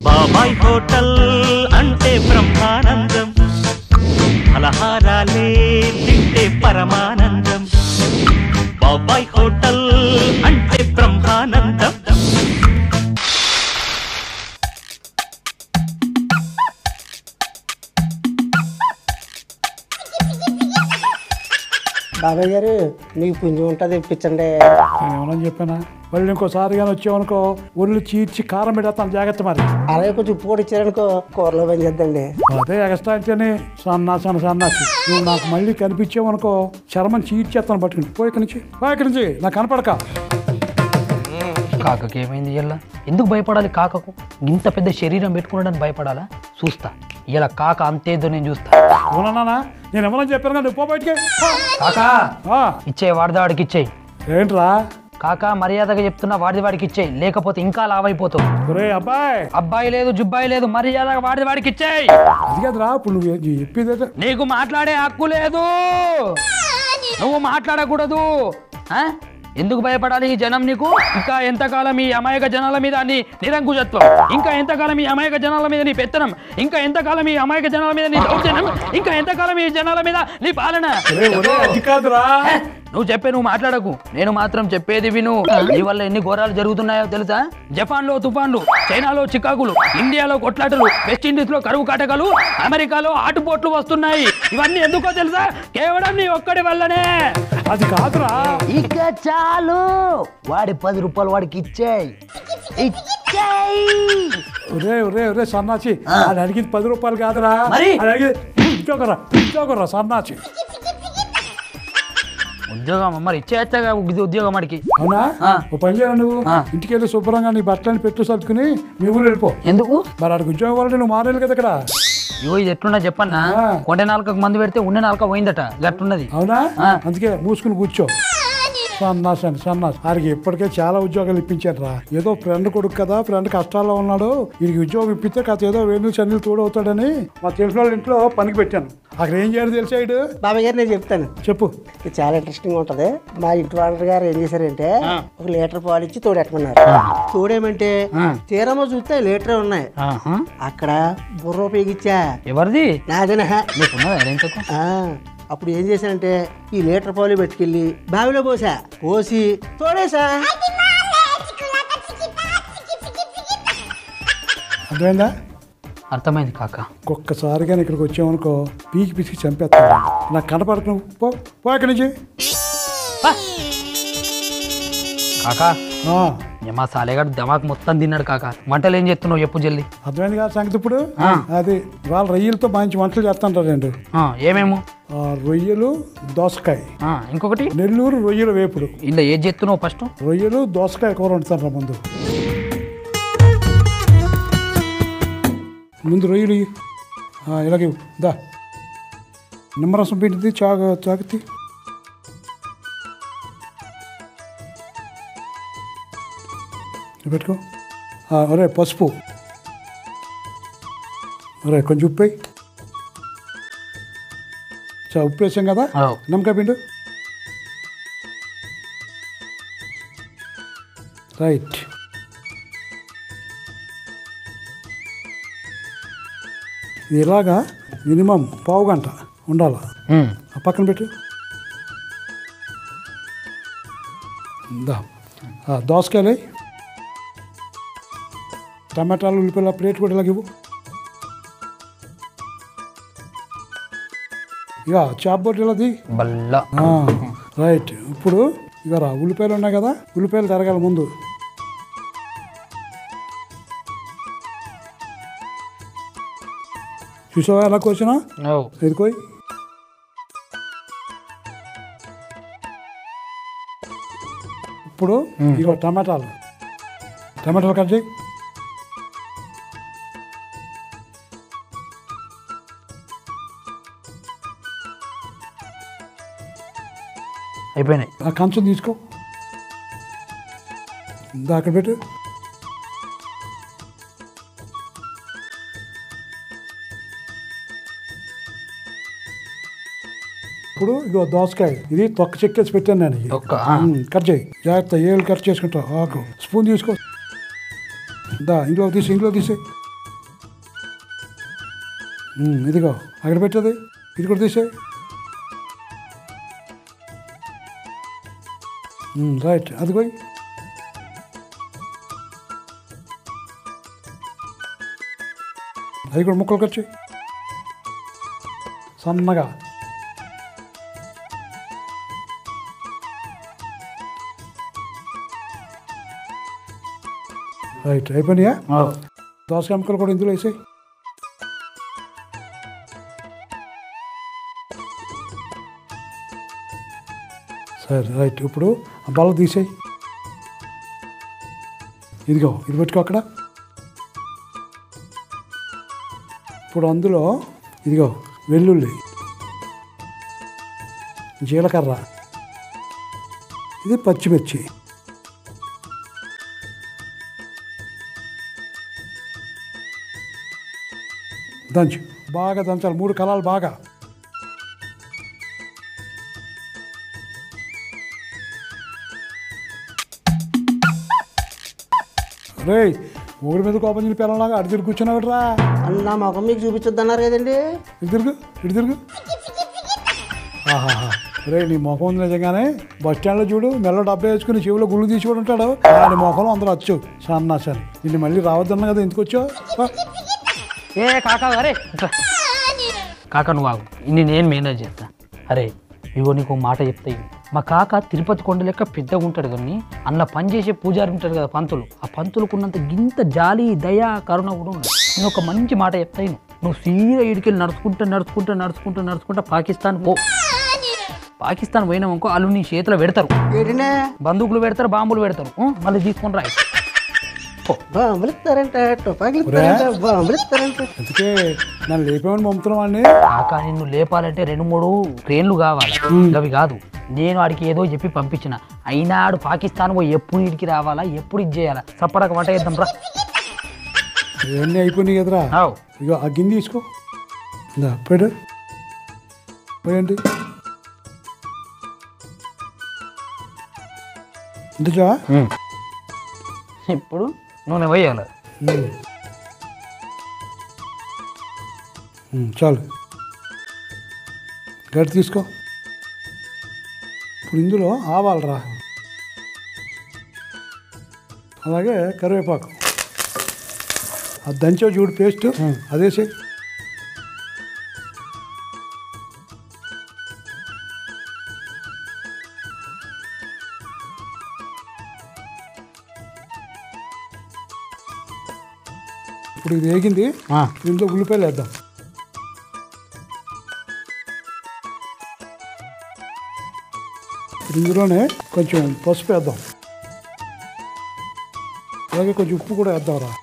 బాబాయ్ హోటల్ అంటే బ్రహ్మానందం ఫలహారాలే తింటే పరమానందం బాబాయ్ హోటల్ అంటే బ్రహ్మానందం బాబాయ్ గారు నీకు పుంజం ఉంటుంది ఇప్పించండి నేను ఏమన్నా చెప్పానా మళ్ళీ ఇంకోసారి కానీ వచ్చావనుకో ఒళ్ళు చీర్చి కారం పెడతాను జాగ్రత్త మరి అలాగే కొంచెం ఉప్పు కూడా ఇచ్చారనుకో కూరలో పని చేద్దండి అదే ఎక్స్ట్రా అంటేనే సన్నాసి అన్న సన్నాసి నువ్వు నాకు మళ్ళీ కనిపించావనుకో చర్మం చీర్చేస్తాను పట్టుకుని పోయి ఇక్కడి నుంచి పోయి ఇక్కడి నుంచి నాకు కనపడక కాకకి ఏమైంది ఇలా ఎందుకు భయపడాలి కాకకు ఇంత పెద్ద శరీరం పెట్టుకున్నాడని భయపడాలా చూస్తా ఇలా కాక అంతేదో నేను చూస్తా అవునా నేను ఏమన్నా చెప్పాను కానీ పో బయటికి పో. కాకా ఆ, ఇచ్చే వాడిది వాడికి ఇచ్చేయి ఏంట్రా కాకా మర్యాదగా చెప్తున్నా వాడిది వాడికి ఇచ్చేయి లేకపోతే ఇంకా లావైపోతావు ఒరే అబ్బాయి అబ్బాయి లేదు జుబ్బాయి లేదు మర్యాదగా వాడిది వాడికి ఇచ్చేయి అది కదరా ఇప్పుడు నువ్వు ఏ- చెప్పేది ఏంటో. నీకు మాట్లాడే హక్కు లేదు నువ్వు మాట్లాడకూడదు ఆ? ఎందుకు భయపడాలి ఈ జనం నీకు ఇంకా ఎంతకాలం ఈ అమాయక జనాల మీద నీ నిరంకుశత్వం ఇంకా ఎంతకాలం ఈ అమాయక జనాల మీద నీ పెత్తనం ఇంకా ఎంతకాలం ఈ అమాయక జనాల మీద నీ దౌర్జన్యం ఇంకా ఎంతకాలం ఈ జనాల మీద నీ పాలన ఒరే, ఒరే, అది కాదురా నువ్వు చెప్పే నువ్వు మాట్లాడకు నేను మాత్రం చెప్పేది విను నీ వల్ల ఎన్ని ఘోరాలు జరుగుతున్నాయో తెలుసా జపాన్ లో తుఫాన్లు చైనాలో చికాకులు ఇండియాలో కొట్లాటలు వెస్ట్ ఇండీస్ లో కరువు కాటకాలు అమెరికాలో ఆటుపోట్లు వస్తున్నాయి ఇవన్నీ ఎందుకో తెలుసా కేవలం నీ ఒక్కడి వల్లనే అది కాదురా ఇక చాలు వాడి పది రూపాయలు వాడికి ఇచ్చేయి ఒరే ఒరే ఒరే సన్నాసి అది అడిగింది పది రూపాయలు కాదురా మరి? అది అడిగింది ఉద్యోగరా ఉద్యోగరా సన్నాసి ఉద్యోగం మరి ఇచ్చేస్తాగా ఉద్యోగం వాడికి అవునా ఆ. ఓ పని చేయరా నువ్వు ఆ. ఇంటికి వెళ్ళి శుభ్రంగా నీ బట్టలని పెట్టు సర్దుకుని మీ ఊరు వెళ్ళిపో ఎందుకు మరి అక్కడికి ఉద్యోగం వాళ్ళని నువ్వు మారేయాలి కదా ఇక్కడ ఇగో ఇది ఎట్లున్నా చెప్పన్నా ఆ. కొండ నాలుకకు మందు పెడితే ఉన్న నాలుక పోయిందట గట్టున్నది అవునా ఆ. అందుకే మూసుకుని కూర్చో సన్నాస్ అని సన్నాస్ వారికి ఇప్పటికే చాలా ఉద్యోగాలు ఇప్పించారు రా ఏదో ఫ్రెండ్ కొడుకు కదా ఫ్రెండ్ కష్టాల్లో ఉన్నాడు వీరికి ఉద్యోగం ఇప్పిస్తే కాస్త ఏదో వేణు చన్నీలు తోడవుతాడని మా తెలిసిన వాళ్ళ ఇంట్లో పనికి పెట్టాను అక్కడ ఏం చేయాలి తెలిసా ఇడు బాబాయ్ గారు నేను చెప్తాను చెప్పు ఇది చాలా ఇంట్రెస్టింగ్ ఉంటది మా ఇంటి వాళ్ళ గారు ఏం చేశారంటే ఒక లీటర్ పాలు ఇచ్చి తోడెట్టమన్నారు తోడేమంటే తీరమో చూస్తే లీటరే ఉన్నాయి ఆహా. అక్కడ బుర్ర ఉపయోగించా ఎవరిది నాదేనా నీకున్నదా ఎంతకు ఆ, అప్పుడు ఏం చేశానంటే ఈ లీటర్ పాలు పెట్టుకెళ్ళి బావిలో పోసా పోసి తోడేసా అర్థమైందా అర్థమైంది కాక ఒక్కసారిగా ఇక్కడికి వచ్చామనుకో పీకి పిసికి చంపేస్తాను నాకు కనపడకు నువ్వు పో పో ఇక్కడి నుంచి కాకా ఆ, మా సాలేగాడు దమాక్ మొత్తం తిన్నాడు కాక వంటలు ఏం చేస్తున్నావు చెప్పు జల్ది అర్థమైంది కదా సంగతి ఇప్పుడు అది వాళ్ళ రొయ్యలతో మంచి వంటలు చేస్తుంటారు రెండు ఆ, ఏమేమో ఆ, రొయ్యలు దోసకాయ ఆ, ఇంకొకటి నెల్లూరు రొయ్యల వేపుడు ఇలా ఏది చేస్తున్నావు ఫస్ట్ రొయ్యలు దోసకాయ కూర వండుతారు ముందు ముందు రొయ్యలు ఇయ్యి. ఆ, ఇలాగే ఇవ్వు. దా నిమ్మరసం పిండిది చాగ చాకితి ఇది పెట్టుకో ఆ, ఒరే పసుపు ఒరే కొంచెం ఉప్పు వేయి. చా ఉప్పు వేసాం కదా అవు. నిమ్మకాయ పిండు రైట్ ఇది ఇలాగా మినిమం పావు గంట ఉండాలి ఉమ్. ఆ పక్కన పెట్టు దా ఆ, దోసకాయలు వేయి. టమాటాలు ఉల్లిపాయలు ఆ ప్లేట్ కూడా ఇలాగ ఇవ్వు ఇక చాపబోట్ ఇలాది బల్ల రైట్ ఇప్పుడు ఇక రా ఉల్లిపాయలు ఉన్నాయి కదా ఉల్లిపాయలు తరగాలి ముందు చూసావా ఎలా కోసినా అవు. ఎదుకోయి ఇప్పుడు ఇగో టమాటాలు టమాటాలు కట్ చేయి అయిపోయినాయి ఆ కంచం తీసుకో దా అక్కడ పెట్టు ఇప్పుడు ఇగో దోసకాయ ఇది తొక్క చెక్కేసి పెట్టాను నేను ఇది. ఒక్క ఆ. ఉమ్, కట్ చేయి జాగ్రత్త ఏళ్ళు కట్ చేసుకుంటావు ఆకు స్పూన్ తీసుకో దా ఇంట్లో తీసి ఇంట్లో తీసి ఉమ్, ఇదిగో అక్కడ పెట్టేది ఇది కూడా తీసే రైట్ అది పోయి అవి కూడా ముక్కలు ఖర్చు సన్నగా రైట్ అయిపోయినాయా దోసకాయ ముక్కలు కూడా ఇందులో వేసాయి సరే రైట్ ఇప్పుడు ఆ బల్ల తీసేయి ఇదిగో ఇది పెట్టుకో అక్కడ ఇప్పుడు అందులో ఇదిగో వెల్లుల్లి జీలకర్ర ఇది పచ్చిమిర్చి దంచు బాగా దంచాలి మూడు కలాలు బాగా రే ఊరి మీద కోపం చెప్పి పిల్లలాగా అడి తిరిగి కూర్చున్నావుట్రా అని నా ముఖం మీకు చూపించొద్దన్నారు కదండి ఇటు తిరుగు ఇటు తిరుగు ఆహాహా రే నీ ముఖం ఉంది నిజంగానే బస్ స్టాండ్లో చూడు మెల్ల డబ్బా వేసుకుని చెవిలో గుళ్ళు తీసి కూడా ఉంటాడు నీ ముఖంలో అందరూ వచ్చు సన్నా సరే నిన్ను మళ్ళీ రావద్దన్నా కదా ఎందుకు వచ్చావు రా. ఏ కాకా అరే ఇట్లా. కాకా నువ్వు ఆగు ఇన్ని నేను మేనేజ్ చేస్తా అరే ఇగో నీకు ఓ మాట చెప్తాయి మా కాక తిరుపతి కొండ లెక్క పెద్దగా ఉంటాడు కానీ అందులో పనిచేసే పూజారి ఉంటాడు కదా పంతులు ఆ పంతులకు ఉన్నంత గింత జాలి దయ కరుణ కూడా ఉండదు నేను ఒక మంచి మాట చెప్తాయి నువ్వు సీదా ఇడికెళ్ళి నడుచుకుంటా నడుచుకుంటా నడుచుకుంటా నడుచుకుంటా పాకిస్తాన్ పో పాకిస్తాన్ పోయినామనుకో వాళ్ళు నీ చేతిలో పెడతారు ఏంటండి బందూకులు పెడతారు బాంబులు పెడతారు ఉం, మళ్ళీ తీసుకొని రాయి బాంబులు ఇస్తారంట టుపాకులు ఇస్తారంట బాంబులు ఇస్తారంట అందుకే నన్ను లేపేమని పంపుతున్నావు అండి కాకా నిన్ను లేపాలంటే రెండు మూడు ట్రైన్లు కావాలి అవి కాదు నేను ఆడికి ఏదో చెప్పి పంపించిన అయినా ఆడు పాకిస్తాన్ పోయి ఎప్పుడు ఇడికి రావాలా ఎప్పుడు ఇది చేయాలా చప్పడక వంట చేద్దాం రా ఇవన్నీ అయిపోయినాయి కదరా ఆవ్. ఇగో ఆ గిన్నె తీసుకో ఇందా పెట్టు పోయండి ఇంతచా ఇప్పుడు నూనె వేయాలి చాలు గట్టి తీసుకో ఇప్పుడు ఇందులో ఆవాలరా అలాగే కరివేపాకు ఆ దంచో చూడు పేస్ట్ అదేసే ఇప్పుడు ఇది వేగింది ఆ. ఇందులో ఉల్లిపాయలు వేద్దాం ఇప్పుడు ఇందులోనే కొంచెం పసుపు వేద్దాం అలాగే కొంచెం ఉప్పు కూడా వేద్దాం రా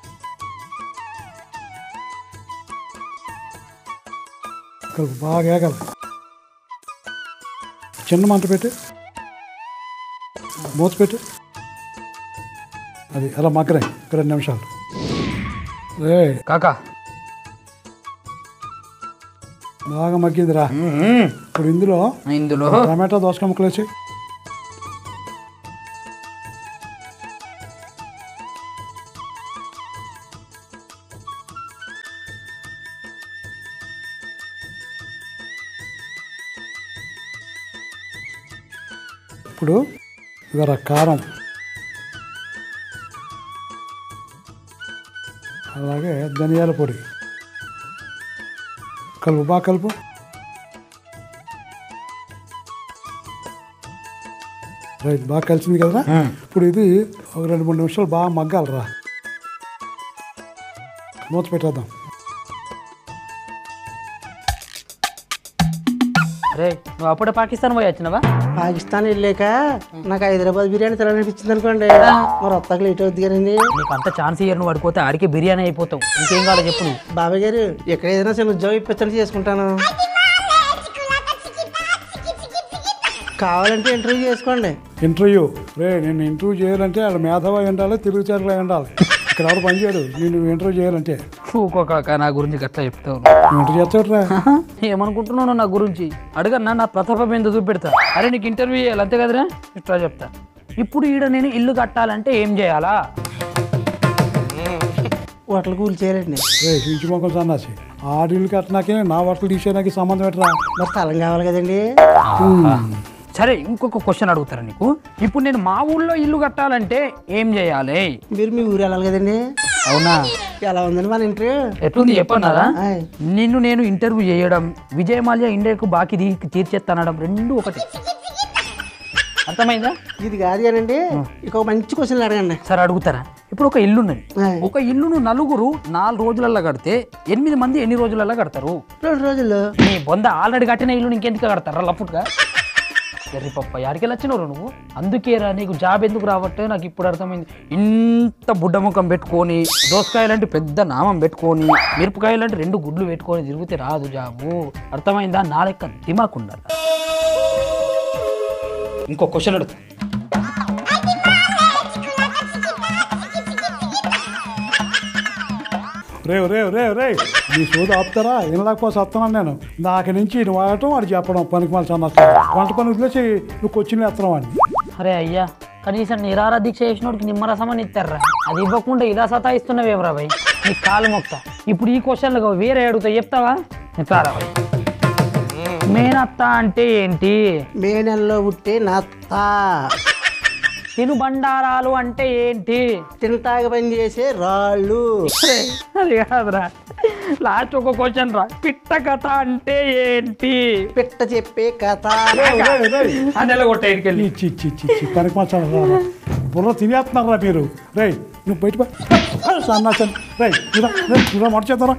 కలుపు బాగా వేగాలి చిన్న మంట పెట్టి మూత పెట్టి అది అలా మగ్గరాయి ఒక రెండు నిమిషాలు రే కాకా బాగా మగ్గిందిరా ఇప్పుడు ఇందులో ఇందులో టమాటా దోసకాయ ముక్కలు వేసి ఇప్పుడు ఇవర కారం అలాగే ధనియాల పొడి కలుపు బాగా కలుపు రైట్ బాగా కలిసింది కదరా ఇప్పుడు ఇది ఒక రెండు మూడు నిమిషాలు బాగా మగ్గాలరా మూత పెట్టేద్దాం రే నువ్వు అప్పుడే పాకిస్తాన్ పోయి వచ్చినావా పాకిస్తాన్ వెళ్ళాక నాకు హైదరాబాద్ బిర్యానీ తినాలనిపించింది అనుకోండి మరి వస్తాక లేట్ అవుద్ది కదండి నీకు అంత ఛాన్స్ ఇయ్యరు నువ్వు పడిపోతే ఆడికే బిర్యానీ అయిపోతావు ఇంకేం కావాలో చెప్పు నువ్వు బాబాయ్ గారు ఎక్కడ ఏదైనా చిన్న ఉద్యోగం ఇప్పించండి చేసుకుంటాను కావాలంటే ఇంటర్వ్యూ చేసుకోండి ఇంటర్వ్యూ రే నేను ఇంటర్వ్యూ చేయాలంటే ఆడ మేధావి అయి ఉండాలి తిరుగుచారులు అయి ఉండాలి ఇక్కడ ఎవరు పని చేయడు నేను ఇంటర్వ్యూ చేయాలంటే చూకోక నా గురించి గట్లా చెప్తావు నువ్వు ఇంటర్వ్యూ చేస్తావురా ఏమనుకుంటున్నావు నువ్వు నా గురించి అడగన్నా నా ప్రతాపం ఎంత చూపెడతా అరే నీకు ఇంటర్వ్యూ చేయాలి అంతే కదరా ఇట్లా చెప్తా ఇప్పుడు ఈడ నేను ఇల్లు కట్టాలంటే ఏం చేయాలా హోటల్ కూల్ చేయాలండి రే ఇంచు మొక్కలు సన్నాసి ఆడిల్లు కట్టినాకే నా బట్టలు తీసేనాకి సంబంధం ఎట్రా మరి స్థలం కావాలి కదండి సరే ఇంకొక క్వశ్చన్ అడుగుతారా నీకు ఇప్పుడు నేను మా ఊళ్ళో ఇల్లు కట్టాలంటే ఏం చేయాలి మీరు మీ ఊరు వెళ్ళాలి కదండి అవునా ఎలా ఉందండి మన ఇంటర్వ్యూ ఎట్లుంది చెప్పన్నారా ఆయ్. నిన్ను నేను ఇంటర్వ్యూ చేయడం విజయ్ మాల్యా ఇండియాకు బాకీ తీ- తీర్చేస్తానడం రెండు ఒకటి అర్థమైందా ఇది కాదు కానండి ఇక ఒక మంచి క్వశ్చన్లు అడగండి సరే అడుగుతారా ఇప్పుడు ఒక ఇల్లు ఉన్నది ఆయ్. ఒక ఇల్లును నలుగురు నాలుగు రోజులలో కడితే ఎనిమిది మంది ఎన్ని రోజులలో కడతారు రెండు రోజుల్లో నీ బొంద ఆల్రెడీ కట్టిన ఇల్లు ఇంకెందుకు కడతారా లఫుట్గా ఎర్రి పప్ప యాడికి వచ్చినవు నువ్వు అందుకేరా నీకు జాబ్ ఎందుకు రావట్టే నాకు ఇప్పుడు అర్థమైంది ఇంత బుడ్డ ముఖం పెట్టుకొని దోసకాయలు అంటే పెద్ద నామం పెట్టుకొని మిరపకాయలు అంటే రెండు గుడ్లు పెట్టుకొని తిరిగితే రాదు జాబు అర్థమైందా నా లెక్క దిమాక్ ఉండాలి ఇంకో క్వశ్చన్ అడుగుతా రేవ్ రేవ్ రేవ్ రే నీ సోది ఆపుతారా వినలేకపోతే వస్తున్నాను నేను నాకు నుంచి నువ్వు ఆడటం వాడు చెప్పడం పనికి మళ్ళీ సన్నస్తా వంట పని వదిలేసి నువ్వు కొచ్చిన్ ఎత్తడం అని అరే అయ్యా కనీసం నిరార దీక్ష చేసినోడికి నిమ్మరసమని ఇస్తారా అది ఇవ్వకుండా ఇలా సతాయిస్తున్నావేమరా భయ్ నీ కాలు మొక్త ఇప్పుడు ఈ క్వశ్చన్లు వేరే అడుగుతా చెప్తావా ఇట్లారా భయ్ మేనత్త అంటే ఏంటి మే నెలలో పుట్టే నత్త తిను బండారాలు అంటే ఏంటి తింటాక పని చేసే రాళ్ళు అది కాదురా లాస్ట్ ఒక క్వశ్చన్ రా పిట్ట కథ అంటే ఏంటి పిట్ట చెప్పే కథ రేయ్, రేయ్, రేయ్. అది కొట్ట ఇడికెళ్ళి ఇచ్చి ఇచ్చి ఇచ్చి ఇచ్చి పనికి మళ్ళీ బుర్ర తినేస్తున్నారా మీరు రేయ్ నువ్వు బయట పో. సన్నాసన్ రేయ్ ఇలా ఇలా మడిచేద్దారా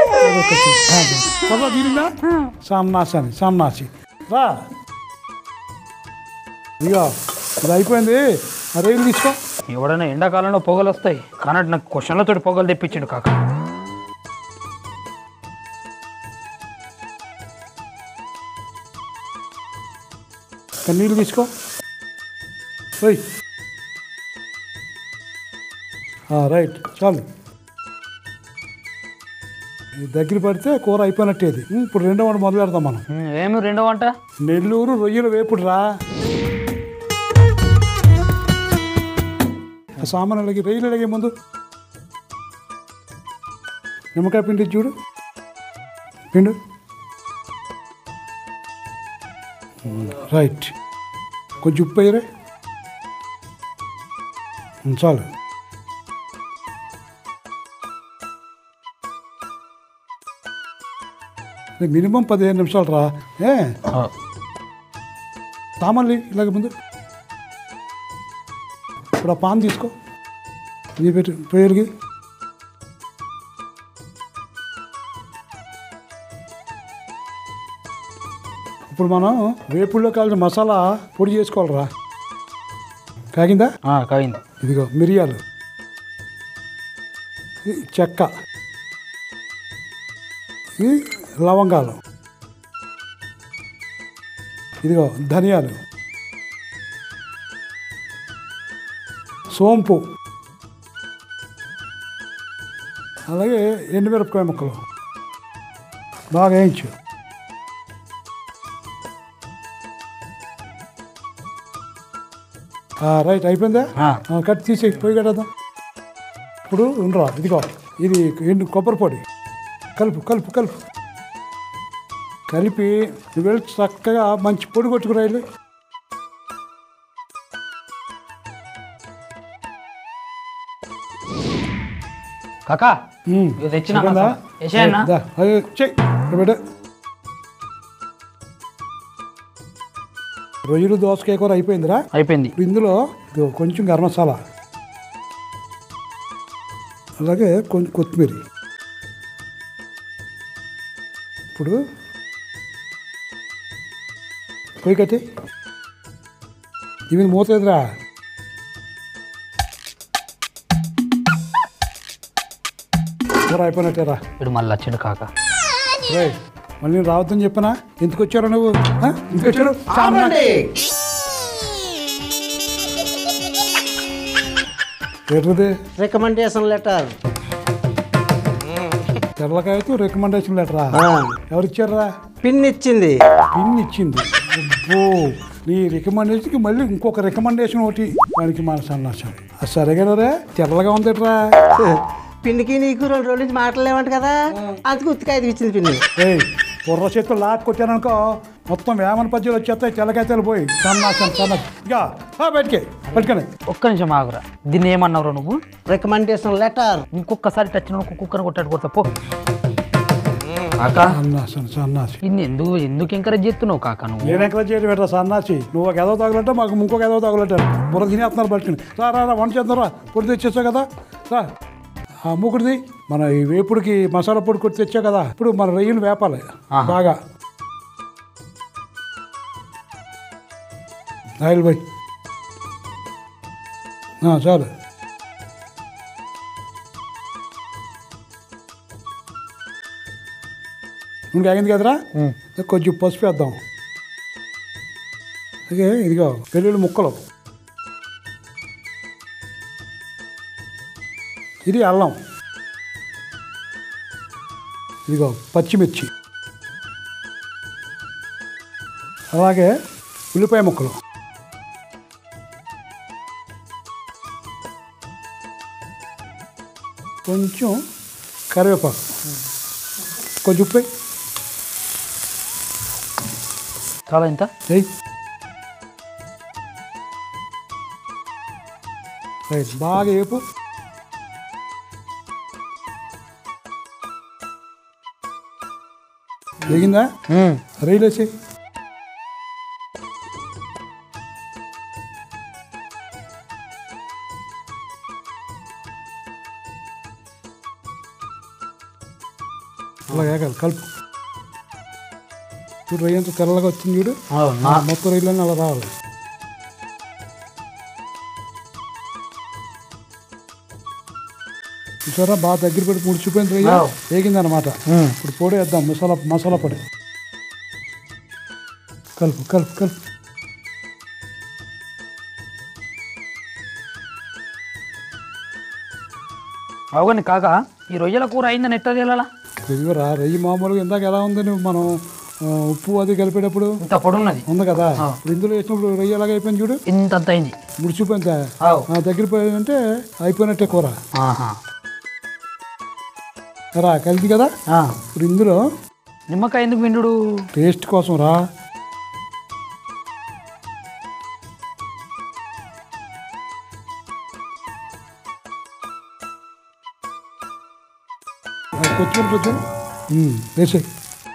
బుర్ర తీరిందా సన్నాసని సన్నాసి రా ఇగో ఇది అయిపోయింది ఆ రైలు తీసుకో ఎవడైనా ఎండాకాలంలో పొగలు వస్తాయి కానీ నాకు క్వశ్చన్లతో పొగలు తెప్పించిండు కాక ఇంకా నీళ్ళు తీసుకో ఓయ్ రైట్ చాలు ఈ దగ్గర పడితే కూర అయిపోయినట్టేది ఉమ్, ఇప్పుడు రెండో వంట మొదలు పెడదాం మనం ఉమ్, ఏమి రెండో వంట నెల్లూరు రొయ్యల వేపుడు రా ఆ సామాన్లకి రొయ్యలు అడిగే ముందు నిమ్మకాయ పిండి చూడు పిండు ఉమ్, రైట్ కొంచెం ఉప్పు అయ్యరే చాలు మినిమం పదిహేను నిమిషాలు రా ఏ సామాన్లు ఇలాగ ముందు ఇప్పుడు ఆ పాన్ తీసుకో ఇది పెట్టు పేరుకి ఇప్పుడు మనం వేపుల్లో కావాల్సిన మసాలా పొడి చేసుకోవాలిరా కాగిందా కాగింది ఇదిగో మిరియాలు ఇది చెక్క ఇది లవంగాలు ఇదిగో ధనియాలు సోంపు అలాగే ఎండుమిరపకాయ ముక్కలు బాగా వేయించు ఆ, రైట్ అయిపోయిందా ఆ. ఆ, కట్ తీసి పొయ్యి కట్టేద్దాం ఇప్పుడు ఉండరా ఇదిగో ఇది ఎండు కొబ్బరి పొడి కలుపు కలుపు కలుపు కలిపి నువ్వు వెళ్ళి చక్కగా మంచి పొడి కొట్టుకురా వెళ్ళి కాకా ఉమ్. ఇది తెచ్చిన సరిపోయిందా? వేసేయన్నా దా, అది చెయ్ ఇక్కడ పెట్టు. రొయ్యలు దోసకాయ కూర అయిపోయిందిరా అయిపోయింది ఇప్పుడు ఇందులో ఇదిగో కొంచెం గరం మసాలా అలాగే కొంచెం కొత్తిమీర ఇప్పుడు పొయ్యి కట్టి ఇవి మూత ఎదురా కూర అయిపోయినట్టేరా ఇప్పుడు మళ్ళీ వచ్చిండు కాక రే మళ్ళీ నేను రావద్దని చెప్పనా ఎందుకు వచ్చారు నువ్వు ఆ? ఎందుకు వచ్చారు ఆపండి. ఎర్రది రికమెండేషన్ లెటర్ తెల్లకాయతో రికమెండేషన్ లెటరా ఎవరు ఇచ్చారా పిన్ ఇచ్చింది పిన్ ఇచ్చింది అబ్బో నీ రికమెండేషన్కి మళ్ళీ ఇంకొక రికమెండేషన్ ఒకటి వానికి మన సన్నాసం సరేగానరే తెల్లగా ఉందట్రా పిండికి నీకు రెండు రోజుల నుంచి మాట్లాడలేమంట కదా అందుకు ఉత్తికాయ ఇచ్చింది పిండి ఏయ్ కుర్ర చేతులు లాక్ కొట్టాననుకో మొత్తం వేమన పద్యాలు వచ్చేస్తాయి తెల్లకాయతలు పోయి సన్నాసం సన్నాసి ఇక ఆ, బయటికి పట్టుకొని ఒక్క నిమిషం ఆగురా దీన్ని ఏమన్నావు నువ్వు రికమెండేషన్ లెటర్ ఇంకొకసారి టచ్ నువ్వు కుక్కను కొట్టాడు కొడతా పో కాకా సన్నాసం సన్నాసి ఇన్ని ఎందుకు ఎందుకు ఎంకరేజ్ చేస్తున్నావు కాకా నువ్వు నేను ఎంకరేజ్ చేయడం పెట్టరా సన్నాసి నువ్వు ఒక ఎదవ తగలంటే మాకు ఇంకొక ఎదవ తగలంటారు బుర్ర తినేస్తున్నారు పట్టుకుని రా రా రా వంట చేద్దాం రా పొడి తెచ్చేసావు కదా రా ఆ మూకుడిది మన ఈ వేపుడికి మసాలా పొడి కొట్టి తెచ్చావు కదా ఇప్పుడు మన రొయ్యలు వేపాలి బాగా ఆయిల్ పోయి ఆ, చాలు ఇంకా ఆగింది కదరా కొంచెం పసుపు వేద్దాం అలాగే ఇదిగో వెల్లుల్లి ముక్కలు ఇది అల్లం ఇదిగో పచ్చిమిర్చి అలాగే ఉల్లిపాయ ముక్కలు కొంచెం కరివేపాకు కొంచెం ఉప్పు వేయ్. చాలా ఇంత ఏయ్ రైట్ బాగా వేపు ఎగిందా రైలేసి అలా వేగాలి కలుపు చూడు రొయ్య ఎంత తెల్లగా వచ్చింది చూడు ఆ, మొత్తం రొయ్యలన్నీ అలా రావాలి చూసారా బాగా దగ్గర పెట్టి ముడిచిపోయింది రొయ్య వేగిందనమాట ఇప్పుడు పొడి వేద్దాం మసాలా మసాలా పొడి కలుపు కలుపు కలుపు అవుగని కాక ఈ రొయ్యల కూర అయిందని ఎట్లా తేలాలా ఇదిగోరా రొయ్యి మామూలుగా ఇందాక ఎలా ఉందని మనం ఆ, ఉప్పు అది కలిపేటప్పుడు ఇంత పొడున్నది ఉంది కదా ఇప్పుడు ఇందులో వేసినప్పుడు రొయ్య ఎలాగ అయిపోయింది చూడు ఇంత అయింది ముడిచిపోయిందా ఆవ్. ఆ, దగ్గర పోయిందంటే అయిపోయినట్టే కూర ఆహా రా కలిసి కదా ఆ. ఇప్పుడు ఇందులో నిమ్మకాయ ఎందుకు పిండుడు టేస్ట్ కోసం రా ఆ, కొత్తిమీర కొంచెం ఉమ్, వేసేయ్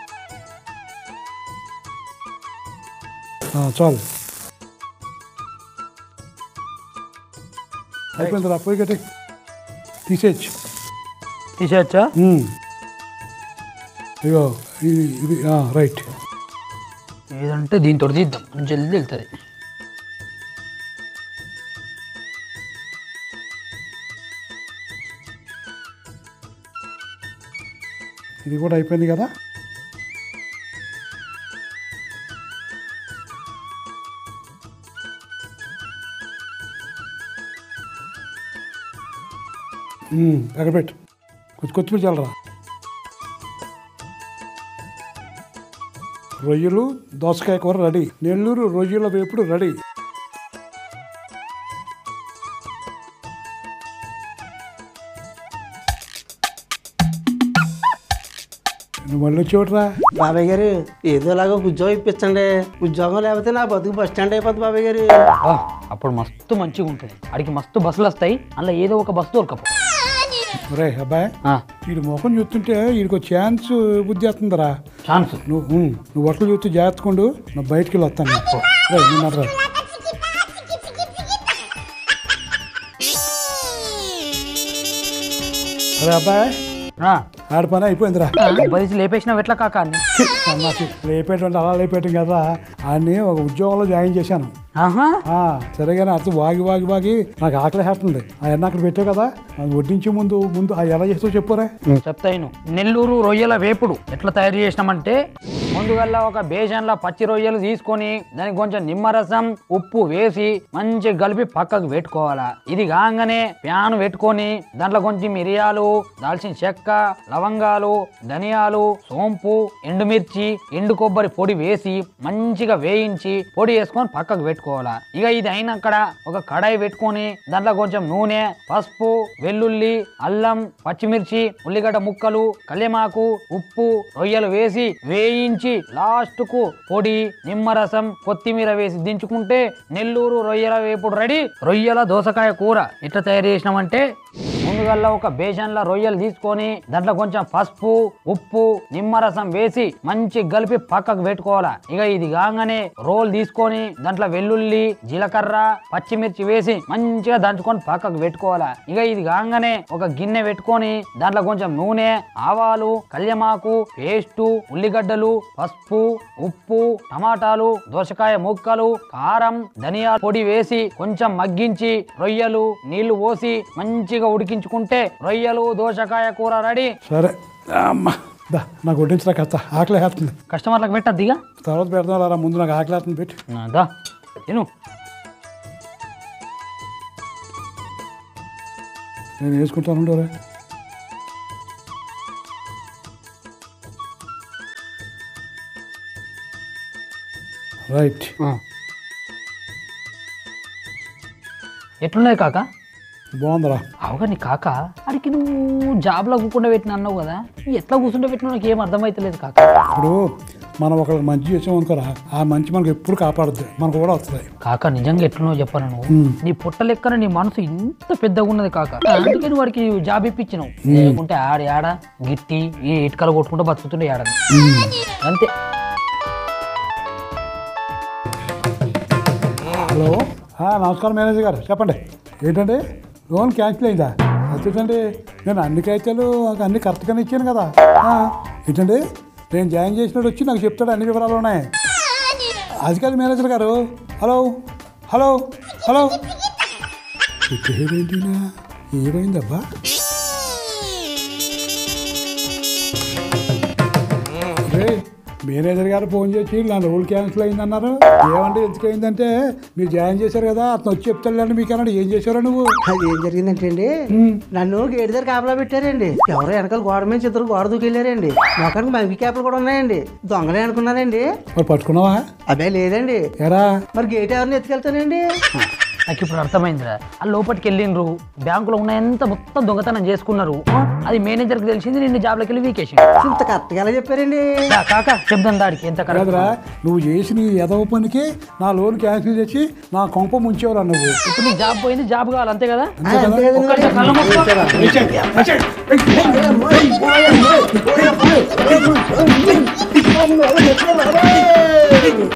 ఆ, చాలు అయిపోయింది రా పోయి కట్టే తీసేయచ్చు తీసేయచ్చా ఉమ్. ఇగో ఇది ఇది ఆ, రైట్ ఏదంటే దీంతో తీద్దాం జల్దీ వెళ్తుంది ఇది కూడా అయిపోయింది కదా ఉమ్, అక్కడ పెట్టు కొత్తి కొత్తిమీర చల్లరా రొయ్యలు దోసకాయ కూర రెడీ నెల్లూరు రొయ్యల వేపుడు రెడీ నువ్వు మళ్ళీ వచ్చేవట్రా బాబాయ్ గారు ఏదోలాగా ఉద్యోగం ఇప్పించండి ఉద్యోగం లేకపోతే నా బతుకు బస్ స్టాండ్ అయిపోతుంది బాబాయ్ గారు ఆ, అప్పుడు మస్తు మంచిగా ఉంటుంది అడిగి మస్తు బస్సులు వస్తాయి అందులో ఏదో ఒక బస్సు దొరకపో రే అబ్బాయి ఆ, వీడి ముఖం చూస్తుంటే వీడికి ఒక ఛాన్స్ బుద్ధి వస్తుందిరా ఛాన్స్ నువ్వు ఉమ్, నువ్వు బట్టలు చూస్తే జాగ్రత్తకుండు నువ్వు బయటికి వెళ్ళి వస్తాను రే నిన్న రా అరే అబ్బాయి ఆ, ఆడి పని అయిపోయిందిరా బదిసి లేపేసినావు ఎట్లా కాక అన్ని సన్నాసి లేపేటువంటి అలా లేపేయటం కదా ఆడిని ఒక ఉద్యోగంలో జాయిన్ చేశాను ఆహా ఆ, సరేగానే అర్థం వాగి వాగి వాగి నాకు ఆకలి వేస్తుంది ఆ ఎన్న అక్కడ పెట్టావు కదా అది వడ్డించే ముందు ముందు ఆ ఎలా చేస్తావు చెప్పురా చెప్తాను నెల్లూరు రొయ్యల వేపుడు ఎట్లా తయారు చేసినామంటే ముందుగల్లా ఒక బేజన్ల పచ్చి రొయ్యలు తీసుకొని దానికి కొంచెం నిమ్మరసం ఉప్పు వేసి మంచిగా కలిపి పక్కకు పెట్టుకోవాలా ఇది కాగానే ప్యాన్ పెట్టుకొని దాంట్లో కొంచెం మిరియాలు దాల్చిన చెక్క లవంగాలు ధనియాలు సోంపు ఎండుమిర్చి ఎండు కొబ్బరి పొడి వేసి మంచిగా వేయించి పొడి వేసుకొని పక్కకు పెట్టుకోవాలి పెట్టుకోవాలా ఇక ఇది అయినక్కడ ఒక కడాయి పెట్టుకొని దాంట్లో కొంచెం నూనె పసుపు వెల్లుల్లి అల్లం పచ్చిమిర్చి ఉల్లిగడ్డ ముక్కలు కళ్యమాకు ఉప్పు రొయ్యలు వేసి వేయించి లాస్ట్ కు పొడి నిమ్మరసం కొత్తిమీర వేసి దించుకుంటే నెల్లూరు రొయ్యల వేపుడు రెడీ రొయ్యల దోసకాయ కూర ఎట్లా తయారు చేసినామంటే ముందుగల్లా ఒక బేషన్ల రొయ్యలు తీసుకొని దాంట్లో కొంచెం పసుపు ఉప్పు నిమ్మరసం వేసి మంచి కలిపి పక్కకు పెట్టుకోవాలా ఇక ఇది కాగానే రోల్ తీసుకొని దాంట్లో వెల్లుల్లి జీలకర్ర పచ్చిమిర్చి వేసి మంచిగా దంచుకొని పక్కకు పెట్టుకోవాలా ఇక ఇది కాగానే ఒక గిన్నె పెట్టుకొని దాంట్లో కొంచెం నూనె ఆవాలు కళ్యమాకు పేస్టు ఉల్లిగడ్డలు పసుపు ఉప్పు టమాటాలు దోసకాయ ముక్కలు కారం ధనియా పొడి వేసి కొంచెం మగ్గించి రొయ్యలు నీళ్లు పోసి మంచిగా ఉడికించుకుంటే రొయ్యలు దోసకాయ కూర రెడీ సరే అమ్మా దా నాకు వడ్డించిన కథ ఆకలి వేస్తుంది కస్టమర్లకు పెట్టద్దిగా తర్వాత పెడతాం రా ముందు నాకు ఆకలి వేస్తుంది పెట్టి దా తిను నేను వేసుకుంటాను రే రైట్ ఎట్లున్నాయి కాక బాగుందిరా అవుగా నీ కాక అడిగి నువ్వు జాబ్లో కూకుండా పెట్టిన అన్నావు కదా ఎట్లా కూర్చుంటే పెట్టినా నాకు ఏం అర్థమైతలేదు కాక ఇప్పుడు మనం ఒకరికి మంచి చేసాం అనుకోరా ఆ మంచి మనకు ఎప్పుడు కాపాడుద్ది మనకు కూడా వస్తుంది కాక నిజంగా ఎట్లున్నావు చెప్పాను నువ్వు నీ పుట్ట లెక్కన నీ మనసు ఇంత పెద్దగా ఉన్నది కాక అందుకే నువ్వు వాడికి జాబ్ ఇప్పించినావు లేకుంటే ఆడ ఆడ గిట్టి ఈ ఇటుకలు కొట్టుకుంటూ బతుకుతుండే ఆడ అంతే హలో ఆ, నమస్కారం మేనేజర్ గారు చెప్పండి ఏంటండి లోన్ క్యాన్సిల్ అయిందా వచ్చేసండి నేను అన్ని కాగితాలు అన్ని కరెక్ట్గానే ఇచ్చాను కదా ఆ, ఏంటండి నేను జాయిన్ చేసినోడు వచ్చి నాకు చెప్తాడు అన్ని వివరాలు ఉన్నాయి అది కాదు మేనేజర్ గారు హలో హలో హలో ఏంటి ఏమైందబ్బా రే మేనేజర్ గారు ఫోన్ చేసి నా రూల్ క్యాన్సిల్ అయిందన్నారు ఏమంటే ఎందుకు అయిందంటే మీరు జాయిన్ చేశారు కదా అతను వచ్చి చెప్తాడు మీకు అన్నాడు ఏం చేశారో నువ్వు అది ఏం జరిగిందంటే అండి నన్ను గేట్ దగ్గర కాపలా పెట్టారండి ఎవరో వెనకాల గోడ మీద ఇద్దరు గోడ దూకెళ్ళారండి మొక్కడానికి మంకి క్యాప్లు కూడా ఉన్నాయండి దొంగలే అనుకున్నారండి మరి పట్టుకున్నావా అదే లేదండి ఎరా మరి గేట్ ఎవరిని ఎత్తుకెళ్తానండి నాకు ఇప్పుడు అర్థమైందిరా ఆ లోపలికి వెళ్ళిండ్రు బ్యాంకులో ఉన్న ఎంత మొత్తం దొంగతనం చేసుకున్నారు అది మేనేజర్కి తెలిసింది నిన్ను జాబ్లోకి వెళ్ళి వీకేసి ఇంత కరెక్ట్గా ఎలా చెప్పారండి కాక చెప్దాం దాడికి ఎంత కరెక్ట్ కాదురా నువ్వు చేసిన ఈ ఎదవ పనికి నా లోన్ క్యాన్సిల్ చేసి నా కొంప ముంచేవరా నువ్వు ఇప్పుడు నీకు జాబ్ పోయింది జాబ్ కావాలి అంతే కదా ఆ, అంతే కదండి ఒక్క నిమిషం కళ్ళ మూసుకో. మరి.